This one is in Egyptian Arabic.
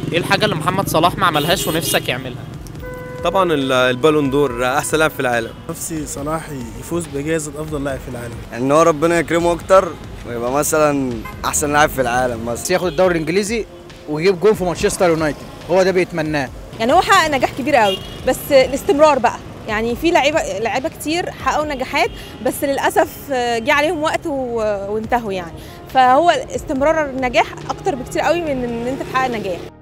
ايه الحاجه اللي محمد صلاح ما عملهاش ونفسك يعملها طبعا ال- البالون دور احسن لاعب في العالم نفسي صلاح يفوز بجائزة أفضل لاعب في العالم ان هو ربنا يكرمه اكتر ويبقى مثلا احسن لاعب في العالم مثلا بس ياخد الدوري الانجليزي ويجيب جول في مانشستر يونايتد هو ده بيتمناه يعني هو حقق نجاح كبير قوي بس الاستمرار بقى يعني في لعيبه لعيبه كتير حققوا نجاحات بس للاسف جه عليهم وقت و- وانتهوا يعني فهو استمرار النجاح اكتر بكتير قوي من ان انت تحقق نجاح